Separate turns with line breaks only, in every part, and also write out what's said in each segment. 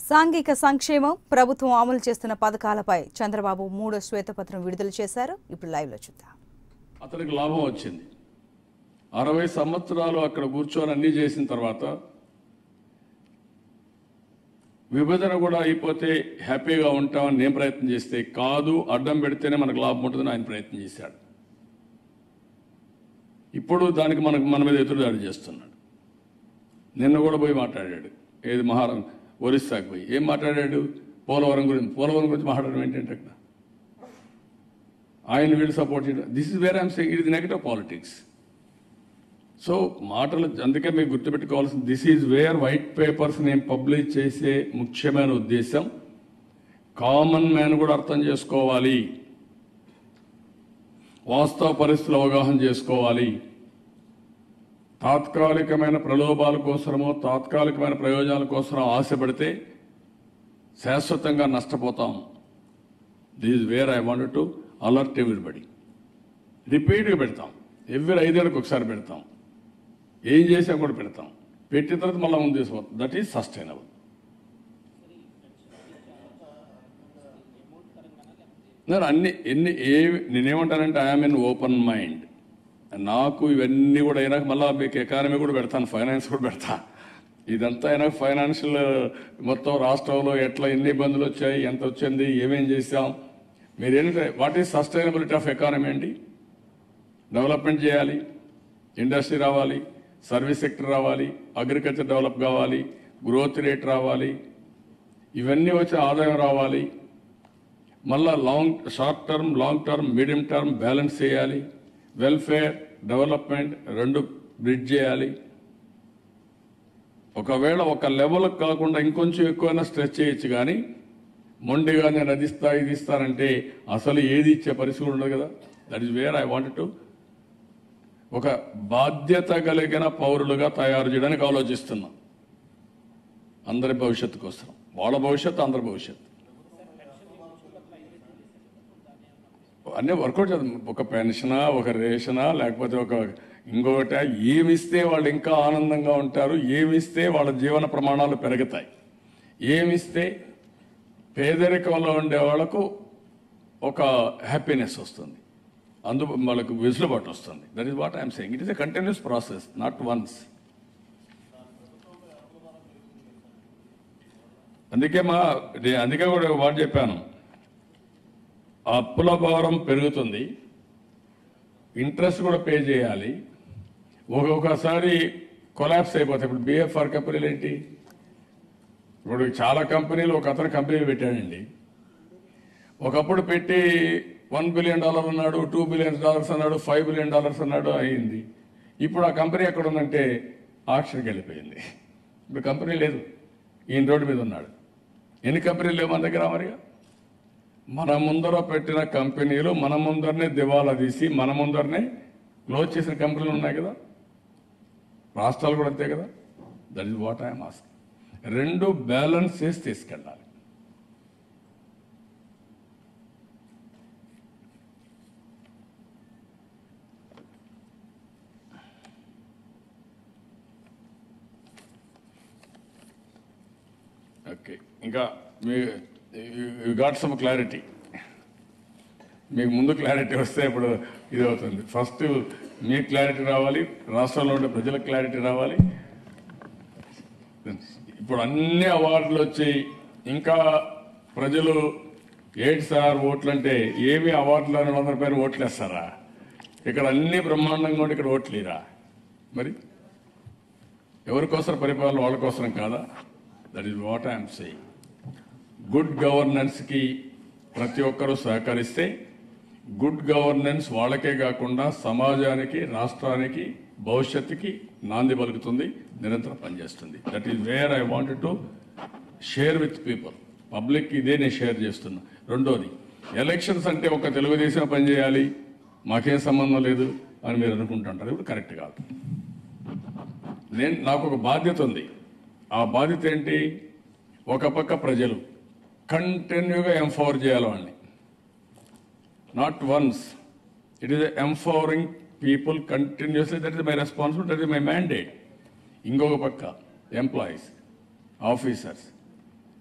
సాంఘిక సంక్షేమం ప్రభుత్వం అమలు చేస్తున్న పథకాలపై చంద్రబాబు మూడో శ్వేతపత్రం విడుదల చేశారు ఇప్పుడు లైవ్ లో చూద్దాం
అతనికి లాభం వచ్చింది అరవై సంవత్సరాలు అక్కడ కూర్చొని అన్ని చేసిన తర్వాత విభజన కూడా అయిపోతే హ్యాపీగా ఉంటామని నేను ప్రయత్నం చేస్తే కాదు అడ్డం పెడితేనే మనకు లాభం ఉంటుందని ఆయన ప్రయత్నం చేశాడు ఇప్పుడు దానికి మనకు మన మీద ఎదురుదాడి చేస్తున్నాడు నిన్న కూడా పోయి మాట్లాడాడు ఏది మహారా ఒరిస్సాకు పోయి ఏం మాట్లాడాడు పోలవరం గురించి పోలవరం గురించి మాట్లాడడం ఏంటంటే అక్కడ ఆయన వీళ్ళు సపోర్ట్ చేయడం this is where I'm saying ఇది నెగటివ్ పాలిటిక్స్ సో మాటలు అందుకే మీరు గుర్తుపెట్టుకోవాల్సిన this is where white papers నేను పబ్లిష్ చేసే ముఖ్యమైన ఉద్దేశం కామన్ మ్యాన్ కూడా అర్థం చేసుకోవాలి వాస్తవ పరిస్థితులు అవగాహన చేసుకోవాలి తాత్కాలికమైన ప్రలోభాల కోసమో తాత్కాలికమైన ప్రయోజనాల కోసం ఆశపడితే శాశ్వతంగా నష్టపోతాం this where I want to alert everybody రిపీట్గా పెడతాం ఎవ్రీ ఐదేళ్ళకి ఒకసారి పెడతాం ఏం చేసాం కూడా పెడతాం పెట్టిన తర్వాత మళ్ళీ ముందు తీసుకోవాలి దట్ ఈజ్ సస్టైనబుల్ నేను అన్ని ఎన్ని ఏ నేనేమంటానంటే ఐఎమ్ ఇన్ ఓపెన్ మైండ్ నాకు ఇవన్నీ కూడా అయినాక మళ్ళీ మీకు ఎకానమీ కూడా పెడతాను ఫైనాన్స్ కూడా పెడతా ఇదంతా అయినా ఫైనాన్షియల్ మొత్తం రాష్ట్రంలో ఎట్లా ఎన్ని ఇబ్బందులు వచ్చాయి ఎంత వచ్చింది ఏమేం చేసాం మీరు ఏంటంటే what is sustainability of economy అండి డెవలప్మెంట్ చేయాలి ఇండస్ట్రీ రావాలి సర్వీస్ సెక్టర్ రావాలి అగ్రికల్చర్ డెవలప్ కావాలి గ్రోత్ రేట్ రావాలి ఇవన్నీ వచ్చి ఆదాయం రావాలి మళ్ళా long short term long term medium term balance చేయాలి వెల్ఫేర్ డెవలప్మెంట్ రెండు బ్రిడ్జ్ చేయాలి ఒకవేళ ఒక లెవెల్ కాకుండా ఇంకొంచెం ఎక్కువైనా స్ట్రెచ్ చేయొచ్చు కానీ మొండిగా నేను అది ఇస్తా ఇది ఇస్తానంటే అసలు ఏది ఇచ్చే పరిస్థితి ఉండదు కదా that is where I want to ఒక బాధ్యత కలిగిన పౌరులుగా తయారు చేయడానికి ఆలోచిస్తున్నా అందరి భవిష్యత్తు కోసం వాళ్ళ భవిష్యత్తు అందరి భవిష్యత్తు అన్నీ వర్కౌట్ చేద్దాం ఒక పెన్షనా ఒక రేషనా లేకపోతే ఒక ఇంకొకట ఏమిస్తే వాళ్ళు ఇంకా ఆనందంగా ఉంటారు ఏమిస్తే వాళ్ళ జీవన ప్రమాణాలు పెరుగుతాయి ఏమిస్తే పేదరికంలో ఉండే వాళ్ళకు ఒక హ్యాపీనెస్ వస్తుంది అందు వాళ్ళకు వెసులుబాటు వస్తుంది that is what I'm saying it is a continuous process not once అందుకే మా నే- అందుకే కూడా ఒక మాట చెప్పాను అప్పుల భారం పెరుగుతుంది ఇంట్రెస్ట్ కూడా పే చేయాలి ఒక్కొక్కసారి కొలాప్స్ అయిపోతాయి ఇప్పుడు బిఎఫ్ఆర్ కంపెనీలు ఏంటి ఇప్పుడు చాలా కంపెనీలు ఒక అతను కంపెనీలు పెట్టాడండి ఒకప్పుడు పెట్టి వన్ బిలియన్ డాలర్ అన్నాడు టూ బిలియన్ డాలర్స్ అన్నాడు ఫైవ్ బిలియన్ డాలర్స్ అన్నాడు అయింది ఇప్పుడు ఆ కంపెనీ ఎక్కడ ఉందంటే ఆక్షన్కి వెళ్ళిపోయింది ఇప్పుడు కంపెనీ లేదు ఈయన రోడ్డు మీద ఉన్నాడు ఎన్ని కంపెనీలు లేవు మన దగ్గర మరిగా మన ముందర పెట్టిన కంపెనీలు మన ముందరనే దివాలా తీసి మన ముందరనే క్లోజ్ చేసిన కంపెనీలు ఉన్నాయి కదా రాష్ట్రాలు కూడా అంతే కదా that is what I'm ask రెండు బ్యాలెన్స్ చేసి తీసుకెళ్ళాలి ఓకే ఇంకా మీ యు గాట్ సమ్ క్లారిటీ మీకు ముందు క్లారిటీ వస్తే ఇప్పుడు ఇది అవుతుంది ఫస్ట్ మీ క్లారిటీ రావాలి రాష్ట్రంలో ఉండే ప్రజలకు క్లారిటీ రావాలి ఇప్పుడు అన్ని అవార్డులు వచ్చి ఇంకా ప్రజలు ఏంటి సార్ ఓట్లు అంటే ఏమి అవార్డులు అని వందల పేరు ఓట్లు వేస్తారా ఇక్కడ అన్ని బ్రహ్మాండంగా ఉండి ఇక్కడ ఓట్లేరా మరి ఎవరి కోసం పరిపాలన వాళ్ళ కోసం కాదా that is what I'm saying good గవర్నెన్స్కి ప్రతి ఒక్కరూ సహకరిస్తే గుడ్ గవర్నెన్స్ వాళ్ళకే కాకుండా సమాజానికి రాష్ట్రానికి భవిష్యత్తుకి నాంది పలుకుతుంది నిరంతరం పనిచేస్తుంది that is where I wanted to share with people public ఇదే నేను షేర్ చేస్తున్నా రెండోది ఎలక్షన్స్ అంటే ఒక తెలుగుదేశం పనిచేయాలి మాకేం సంబంధం లేదు అని మీరు అనుకుంటుంటారు ఇప్పుడు కరెక్ట్ కాదు నేను నాకు ఒక బాధ్యత ఉంది ఆ బాధ్యత ఏంటి ఒక పక్క ప్రజలు కంటిన్యూగా ఎంపవర్ చేయాలి వాళ్ళని not once it is empowering people continuously that is my responsibility that is my mandate ఇంకొక పక్క employees officers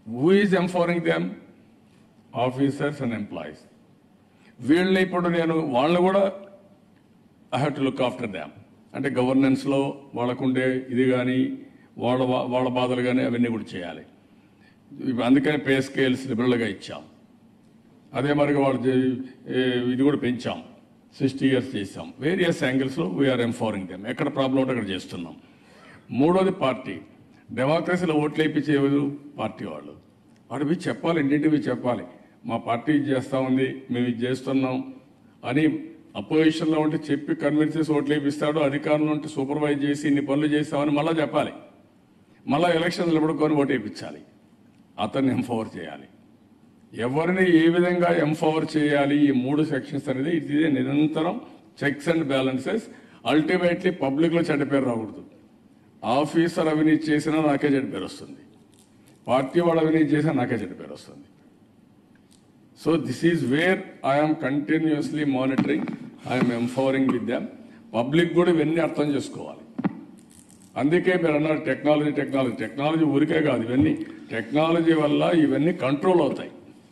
who is empowering them officers and employees వీళ్ళని ఇప్పుడు నేను వాళ్ళని కూడా I have to look after them అంటే గవర్నెన్స్లో వాళ్ళకుండే ఇది కానీ వాళ్ళ బా- వాళ్ళ బాధలు కానీ అవన్నీ కూడా చేయాలి ఇప్పుడు అందుకని పే స్కేల్స్ లిబరల్గా ఇచ్చాం అదే మరిగా వాళ్ళు చే- ఏ, ఇది కూడా పెంచాం సిక్స్టీ ఇయర్స్ చేసాం వేరియస్ యాంగిల్స్లో వీఆర్ ఎంఫోరింగ్ దెమ్ ఎక్కడ ప్రాబ్లం ఉంటే అక్కడ చేస్తున్నాం మూడోది పార్టీ డెమోక్రసీలో ఓట్లు వేయించేవారు పార్టీ వాళ్ళు వాడు పోయి చెప్పాలి ఇంటింటివి చెప్పాలి మా పార్టీ ఇది చేస్తా ఉంది మేము ఇది చేస్తున్నాం అని అపోజిషన్లో ఉంటే చెప్పి కన్విన్స్ చేసి ఓట్లు వేపిస్తాడు అధికారంలో ఉంటే సూపర్వైజ్ చేసి ఇన్ని పనులు చేస్తామని మళ్ళీ చెప్పాలి మళ్ళీ ఎలక్షన్స్ నిలబడుకొని ఓటు వేయించాలి అతన్ని ఎంపవర్ చేయాలి ఎవరిని ఏ విధంగా ఎంపవర్ చేయాలి ఈ మూడు సెక్షన్స్ అనేది ఇది నిరంతరం చెక్స్ అండ్ బ్యాలెన్సెస్ అల్టిమేట్లీ పబ్లిక్లో చెడ్డ పేరు రాకూడదు ఆఫీసర్ అవినీతి చేసినా నాకే చెడ్డ పేరు వస్తుంది పార్టీ వాడు అవినీతి చేసినా నాకే చెడ్డ పేరు వస్తుంది so this is where I'm continuously monitoring I'm empowering with them public కూడా ఇవన్నీ అర్థం చేసుకోవాలి అందుకే మీరు అన్నారు టెక్నాలజీ టెక్నాలజీ టెక్నాలజీ ఊరికే కాదు ఇవన్నీ టెక్నాలజీ వల్ల ఇవన్నీ కంట్రోల్ అవుతాయి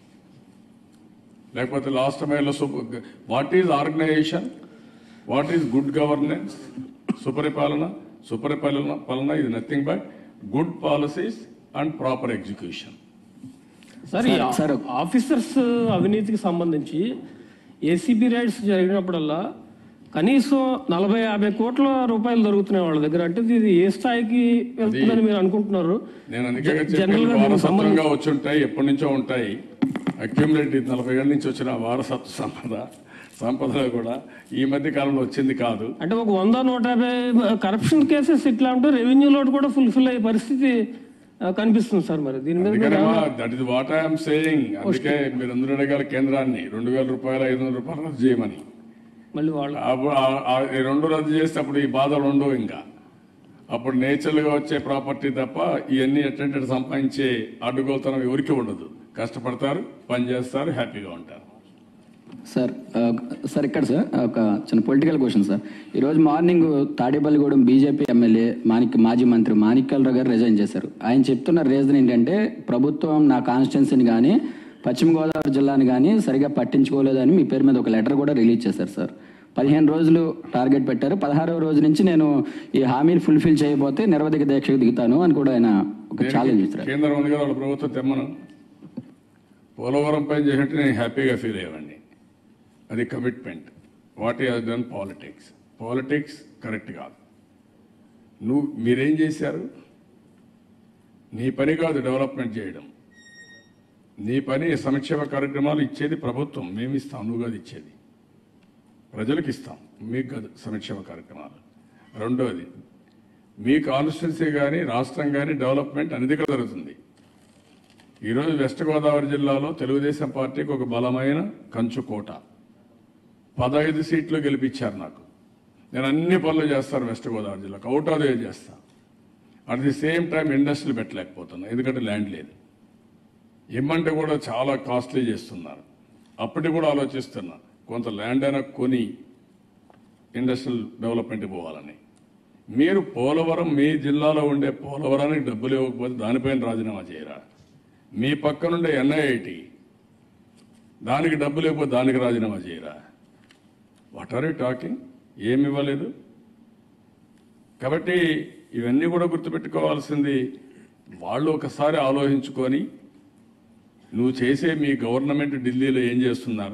లేకపోతే లాస్ట్ మైల్లో what is organisation what is good governance సుపరిపాలన సుపరిపాలన పాలన ఇది nothing but good policies and proper execution
sir ఈ
సార్, సార్.
ఆఫీసర్స్ అవినీతికి సంబంధించి ఏసీబీ రైడ్స్ జరిగినప్పుడల్లా కనీసం నలభై యాభై కోట్ల రూపాయలు దొరుకుతున్నాయి వాళ్ళ దగ్గర అంటే ఇది ఏ స్థాయికి వెళ్తుందని మీరు అనుకుంటున్నారు
నేను అందుకే
జ-
చెప్పాను
జనరల్ గా దీనికి
వారసత్వంగా
సంబంధించి
వచ్చి ఉంటాయి ఎప్పటి నుంచో ఉంటాయి అక్యుములేట్ నలభై ఏళ్ళ నుంచి వచ్చిన వారసత్వ సంపద సంపదలో కూడా ఈ మధ్య కాలంలో వచ్చింది కాదు
అంటే ఒక వంద నూట యాభై కరప్షన్ కేసెస్ ఇట్లా ఉంటే రెవెన్యూ లోడ్ కూడా ఫుల్ఫిల్ అయ్యే పరిస్థితి ఆ, కనిపిస్తుంది సార్ మరి దీని మీద మీరు
అందుకనేమో
ఏమన్నా-
that is what I'm saying అందుకే మీరు అందరూ అడగాలి కేంద్రాన్ని రెండు వేల రూపాయలు ఐదు వందల రూపాయలు రద్దు చేయమని
మళ్ళీ వాళ్ళు
అప్పుడు ఆ- ఆ- ఈ రెండు రద్దు చేస్తే అప్పుడు ఈ బాధలు ఉండవు ఇంకా అప్పుడు నేచురల్ గా వచ్చే ప్రాపర్టీ తప్ప ఇవన్నీ ఎట్టంటే సంపాదించే అడ్డుగోలుతనం ఎవరికి ఉండదు కష్టపడతారు పని చేస్తారు హ్యాపీగా ఉంటారు
సార్ ఆ, సార్ ఇక్కడ సార్ ఒక చిన్న పొలిటికల్ క్వశ్చన్ సార్ ఈరోజు morning Tadepalligudem BJP MLA Manik మాజీ మంత్రి మాణిక్యాలరావు గారు రిజైన్ చేశారు ఆయన చెప్తున్న రీజన్ ఏంటంటే ప్రభుత్వం నా కాన్స్టిట్యున్సీని కానీ పశ్చిమ గోదావరి జిల్లాని కానీ సరిగా పట్టించుకోలేదని మీ పేరు మీద ఒక లెటర్ కూడా రిలీజ్ చేశారు సార్ పదిహేను రోజులు టార్గెట్ పెట్టారు పదహారవ రోజు నుంచి నేను ఈ హామీని ఫుల్ఫిల్ చేయకపోతే నిరవధిక దీక్షకు దిగుతాను అని కూడా ఆయన ఒక ఛాలెంజ్ ఇస్తారు
కేంద్రం ఉంది కదా వాళ్ళ ప్రభుత్వం తెమ్మను పోలవరం పైన చేసినట్టు నేను హ్యాపీగా ఫీల్ అయ్యేవాడిని అది కమిట్మెంట్ వాట్ ఈ డన్ పాలిటిక్స్ పాలిటిక్స్ కరెక్ట్ కాదు నువ్వు మీరేం చేశారు నీ పని కాదు డెవలప్మెంట్ చేయడం నీ పని సంక్షేమ కార్యక్రమాలు ఇచ్చేది ప్రభుత్వం మేము ఇస్తాం నువ్వు కాదు ఇచ్చేది ప్రజలకు ఇస్తాం మీకు కాదు సంక్షేమ కార్యక్రమాలు రెండోది మీ కాన్స్టిట్యున్సీ కానీ రాష్ట్రం కానీ డెవలప్మెంట్ అనేది ఇక్కడ జరుగుతుంది ఈరోజు వెస్ట్ గోదావరి జిల్లాలో తెలుగుదేశం పార్టీకి ఒక బలమైన కంచుకోట పదహైదు సీట్లు గెలిపించారు నాకు నేను అన్ని పనులు చేస్తాను వెస్ట్ గోదావరి జిల్లాకు అవుట్ ఆఫ్ ది చేస్తా అట్ ది సేమ్ టైం ఇండస్ట్రీలు పెట్టలేకపోతున్నా ఎందుకంటే ల్యాండ్ లేదు ఇమ్మంటే కూడా చాలా కాస్ట్లీ చేస్తున్నారు అప్పటికి కూడా ఆలోచిస్తున్నా కొంత ల్యాండ్ అయినా కొని ఇండస్ట్రియల్ డెవలప్మెంట్ పోవాలని మీరు పోలవరం మీ జిల్లాలో ఉండే పోలవరానికి డబ్బులు ఇవ్వకపోతే దానిపైన రాజీనామా చేయరా మీ పక్కనుండే ఎన్ఐఐటి దానికి డబ్బులు ఇవ్వకపోతే దానికి రాజీనామా చేయరా వాట్ ఆర్ యూ టాకింగ్ ఏమి ఇవ్వలేదు కాబట్టి ఇవన్నీ కూడా గుర్తుపెట్టుకోవాల్సింది వాళ్ళు ఒకసారి ఆలోచించుకొని నువ్వు చేసే మీ గవర్నమెంట్ ఢిల్లీలో ఏం చేస్తున్నారు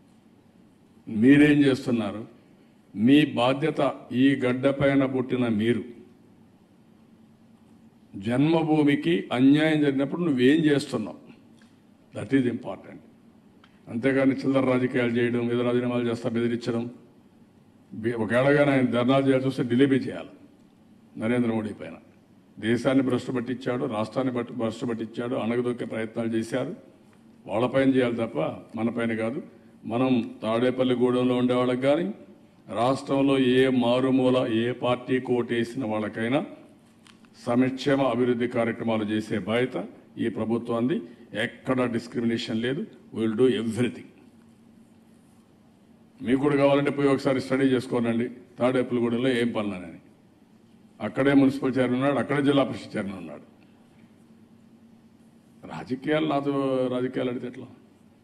మీరేం చేస్తున్నారు మీ బాధ్యత ఈ గడ్డ పైన పుట్టిన మీరు జన్మభూమికి అన్యాయం జరిగినప్పుడు నువ్వేం చేస్తున్నావు దట్ ఈజ్ ఇంపార్టెంట్ అంతేగాని చిల్లర రాజకీయాలు చేయడం ఏదో రాజీనామాలు చేస్తా బెదిరించడం బి- ఒకవేళగా ఆయన ధర్నాలు చేయాల్సి వస్తే డిలీబీ చేయాలి నరేంద్ర మోడీ పైన దేశాన్ని భ్రష్టు పట్టించాడు రాష్ట్రాన్ని బట్టి భ్రష్టు పట్టించాడు అణగదొక్కే ప్రయత్నాలు చేశారు వాళ్ళపైన చేయాలి తప్ప మన పైన కాదు మనం తాడేపల్లి గూడెంలో ఉండే వాళ్ళకి కానీ రాష్ట్రంలో ఏ మారుమూల ఏ పార్టీ కోటేసిన వాళ్ళకైనా సంక్షేమ అభివృద్ధి కార్యక్రమాలు చేసే బాధ్యత ఈ ప్రభుత్వాన్ని ఎక్కడ డిస్క్రిమినేషన్ లేదు విల్ డూ ఎవ్రీథింగ్ మీకు కూడా కావాలంటే పోయి ఒకసారి స్టడీ చేసుకోనండి తాడేపల్లిగూడెంలో ఏం పనులని అక్కడే మున్సిపల్ చైర్మన్ ఉన్నాడు అక్కడే జిల్లా పరిషత్ చైర్మన్ ఉన్నాడు రాజకీయాలు నాతో రాజకీయాలు అడిగితే ఎట్లా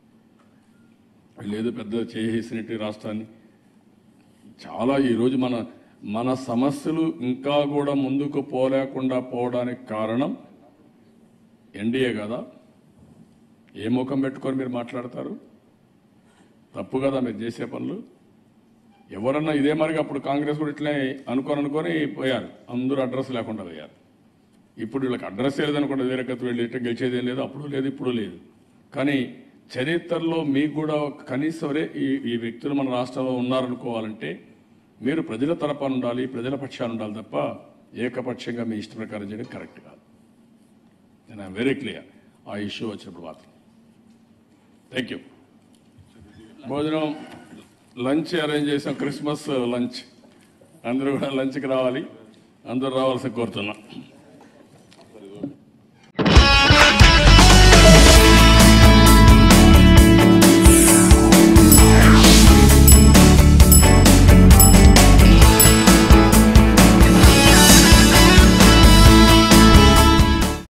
లేదు పెద్ద చేసేసినట్టు ఈ రాష్ట్రాన్ని చాలా ఈరోజు మన మన సమస్యలు ఇంకా కూడా ముందుకు పోలేకుండా పోవడానికి కారణం ఎన్డీఏ కదా ఏ ముఖం పెట్టుకొని మీరు మాట్లాడతారు తప్పు కదా మీరు చేసే పనులు ఎవరన్నా ఇదే మరిగా అప్పుడు కాంగ్రెస్ కూడా ఇట్లే అనుకొని అనుకొని పోయారు అందరూ అడ్రస్ లేకుండా పోయారు ఇప్పుడు వీళ్ళకి అడ్రస్ లేదనుకోండి వేరే కథ వెళ్ళి ఇట్లా గెలిచేది ఏం లేదు అప్పుడు లేదు ఇప్పుడు లేదు కానీ చరిత్రలో మీకు కూడా ఒక కనీసం వరే ఈ ఈ వ్యక్తులు మన రాష్ట్రంలో ఉన్నారనుకోవాలంటే మీరు ప్రజల తరపున ఉండాలి ప్రజల పక్షాన ఉండాలి తప్ప ఏకపక్షంగా మీ ఇష్ట ప్రకారం చేయడం కరెక్ట్ కాదు నేను ఐఎమ్ వెరీ క్లియర్ ఆ ఇష్యూ వచ్చినప్పుడు మాత్రం థ్యాంక్ యూ భోజనం లంచ్ అరేంజ్ చేసాం క్రిస్మస్ లంచ్ అందరూ కూడా లంచ్కి రావాలి అందరూ రావాల్సి కోరుతున్నాం